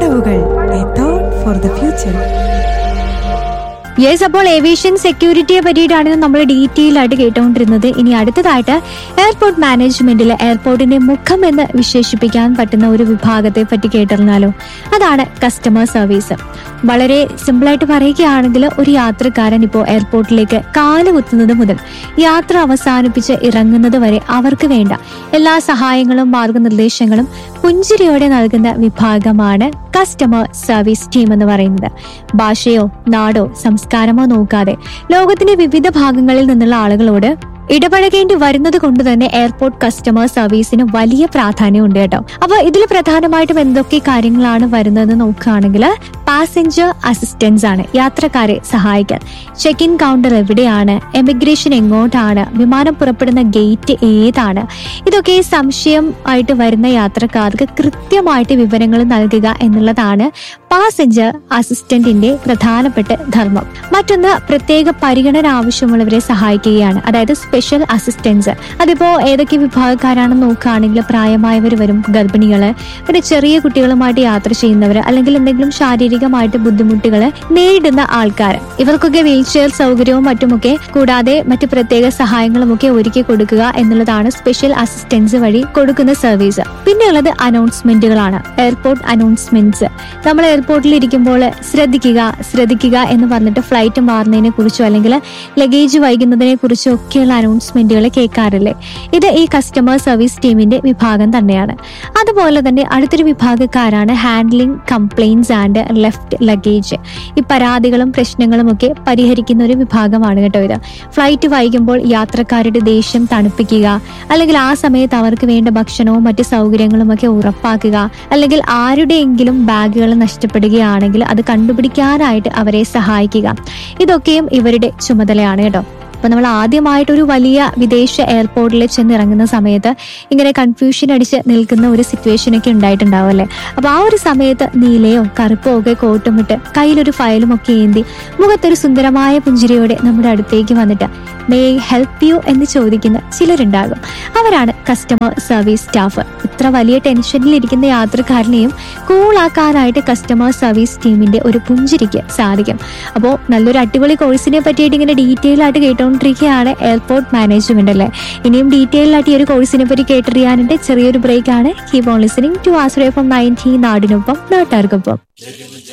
കടവുകൾ a thought for the future yes അപ്പോൾ aviation സെക്യൂരിറ്റിയെ പറ്റിയിട്ടാണ് നമ്മൾ ഡീറ്റെയിൽ ആയിട്ട് കേട്ടുകൊണ്ടിരുന്നത് ഇനി അടുത്തതായിട്ട് എയർപോർട്ട് മാനേജ്മെന്റിൽ എയർപോർട്ടിന്റെ മുഖം എന്ന് വിശേഷിപ്പിക്കാൻ പറ്റുന്ന ഒരു വിഭാഗത്തെ പറ്റി കേട്ടറിഞ്ഞാലോ അതാണ് കസ്റ്റമർ സർവീസ് വളരെ സിമ്പിളായിട്ട് പറയുകയാണെങ്കിൽ ഒരു യാത്രക്കാരൻ ഇപ്പോൾ എയർപോർട്ടിലേക്ക് കാല് കുത്തുന്നത് മുതൽ യാത്ര അവസാനിപ്പിച്ച് ഇറങ്ങുന്നത് വരെ അവർക്ക് വേണ്ട എല്ലാ സഹായങ്ങളും മാർഗനിർദ്ദേശങ്ങളും പുഞ്ചിരിയോടെ നൽകുന്ന വിഭാഗമാണ് കസ്റ്റമർ സർവീസ് ടീം എന്ന് പറയുന്നത് ഭാഷയോ നാടോ സംസ്കാരമോ നോക്കാതെ ലോകത്തിന്റെ വിവിധ ഭാഗങ്ങളിൽ നിന്നുള്ള ആളുകളോട് ഇടപഴകേണ്ടി വരുന്നത് കൊണ്ട് തന്നെ എയർപോർട്ട് കസ്റ്റമർ സർവീസിന് വലിയ പ്രാധാന്യമുണ്ട് കേട്ടോ അപ്പൊ ഇതിൽ പ്രധാനമായിട്ടും എന്തൊക്കെ കാര്യങ്ങളാണ് വരുന്നതെന്ന് നോക്കുകയാണെങ്കിൽ പാസഞ്ചർ അസിസ്റ്റൻസ് ആണ് യാത്രക്കാരെ സഹായിക്കാൻ ചെക്ക് ഇൻ കൗണ്ടർ എവിടെയാണ് എമിഗ്രേഷൻ എങ്ങോട്ടാണ് വിമാനം പുറപ്പെടുന്ന ഗേറ്റ് ഏതാണ് ഇതൊക്കെ സംശയം ആയിട്ട് വരുന്ന യാത്രക്കാർക്ക് കൃത്യമായിട്ട് വിവരങ്ങൾ നൽകുക എന്നുള്ളതാണ് പാസഞ്ചർ അസിസ്റ്റന്റിന്റെ പ്രധാനപ്പെട്ട ധർമ്മം മറ്റൊന്ന് പ്രത്യേക പരിഗണന ആവശ്യമുള്ളവരെ സഹായിക്കുകയാണ് അതായത് സ്പെഷ്യൽ അസിസ്റ്റൻസ് അതിപ്പോ ഏതൊക്കെ വിഭാഗക്കാരാണെന്ന് നോക്കുകയാണെങ്കിൽ പ്രായമായവർ വരും ഗർഭിണികള് പിന്നെ ചെറിയ കുട്ടികളുമായിട്ട് യാത്ര ചെയ്യുന്നവർ അല്ലെങ്കിൽ എന്തെങ്കിലും ശാരീരികമായിട്ട് ബുദ്ധിമുട്ടുകൾ നേരിടുന്ന ആൾക്കാർ ഇവർക്കൊക്കെ വീൽ ചെയർ സൗകര്യവും മറ്റുമൊക്കെ കൂടാതെ മറ്റു പ്രത്യേക സഹായങ്ങളും ഒക്കെ ഒരുക്കി കൊടുക്കുക എന്നുള്ളതാണ് സ്പെഷ്യൽ അസിസ്റ്റൻസ് വഴി കൊടുക്കുന്ന സർവീസ് പിന്നെയുള്ളത് അനൗൺസ്മെന്റുകളാണ് എയർപോർട്ട് അനൗൺസ്മെന്റ്സ് നമ്മൾ എയർപോർട്ടിൽ ഇരിക്കുമ്പോൾ ശ്രദ്ധിക്കുക ശ്രദ്ധിക്കുക എന്ന് പറഞ്ഞിട്ട് ഫ്ലൈറ്റ് മാറുന്നതിനെ കുറിച്ചോ അല്ലെങ്കിൽ ലഗേജ് വൈകുന്നതിനെ കുറിച്ചോ ഒക്കെയുള്ള അനൗൺസ്മെന്റുകൾ കേൾക്കാറില്ലേ ഇത് ഈ കസ്റ്റമർ സർവീസ് ടീമിന്റെ വിഭാഗം തന്നെയാണ് അതുപോലെ തന്നെ അടുത്തൊരു വിഭാഗക്കാരാണ് handling complaints and left luggage ഈ പരാതികളും പ്രശ്നങ്ങളും ഒക്കെ പരിഹരിക്കുന്ന ഒരു വിഭാഗമാണ് കേട്ടോ ഇത് ഫ്ലൈറ്റ് വൈകുമ്പോൾ യാത്രക്കാരുടെ ദേഷ്യം തണുപ്പിക്കുക അല്ലെങ്കിൽ ആ സമയത്ത് അവർക്ക് വേണ്ട ഭക്ഷണവും മറ്റു സൗകര്യങ്ങളും ഒക്കെ ഉറപ്പാക്കുക അല്ലെങ്കിൽ ആരുടെയെങ്കിലും ബാഗുകൾ നഷ്ടപ്പെടുകയാണെങ്കിൽ അത് കണ്ടുപിടിക്കാനായിട്ട് അവരെ സഹായിക്കുക ഇതൊക്കെയും ഇവരുടെ ചുമതലയാണ് കേട്ടോ അപ്പൊ നമ്മൾ ആദ്യമായിട്ട് ഒരു വലിയ വിദേശ എയർപോർട്ടിൽ ചെന്നിറങ്ങുന്ന സമയത്ത് ഇങ്ങനെ കൺഫ്യൂഷൻ അടിച്ച് നിൽക്കുന്ന ഒരു സിറ്റുവേഷൻ ഒക്കെ ഉണ്ടായിട്ടുണ്ടാവും അല്ലേ അപ്പൊ ആ ഒരു സമയത്ത് നീലയോ കറുപ്പോ ഒക്കെ കോട്ടും ഇട്ട് കയ്യിലൊരു ഫയലും ഒക്കെ ഏന്തി മുഖത്തൊരു സുന്ദരമായ പുഞ്ചിരിയോടെ നമ്മുടെ അടുത്തേക്ക് വന്നിട്ട് മേ ഹെൽപ്പ് യു എന്ന് ചോദിക്കുന്ന ചിലരുണ്ടാകും അവരാണ് കസ്റ്റമർ സർവീസ് സ്റ്റാഫ് ഇത്ര വലിയ ടെൻഷനിലിരിക്കുന്ന യാത്രക്കാരനെയും കൂളാക്കാനായിട്ട് കസ്റ്റമർ സർവീസ് ടീമിന്റെ ഒരു പുഞ്ചിരിക്ക് സാധിക്കും അപ്പോൾ നല്ലൊരു അടിപൊളി കോഴ്സിനെ പറ്റിയിട്ട് ഇങ്ങനെ ഡീറ്റെയിൽ ആയിട്ട് കേട്ടുകൊണ്ടിരിക്കുകയാണ് എയർപോർട്ട് മാനേജ്മെന്റ് അല്ലേ ഇനിയും ഡീറ്റെയിൽ ആയിട്ട് ഈ ഒരു കോഴ്സിനെ പറ്റി കേട്ടറിയാനുണ്ട് ചെറിയൊരു ബ്രേക്ക് ആണ് keep on listening to Ashraya from nineteen നാടിനൊപ്പം നാട്ടുകാർക്കൊപ്പം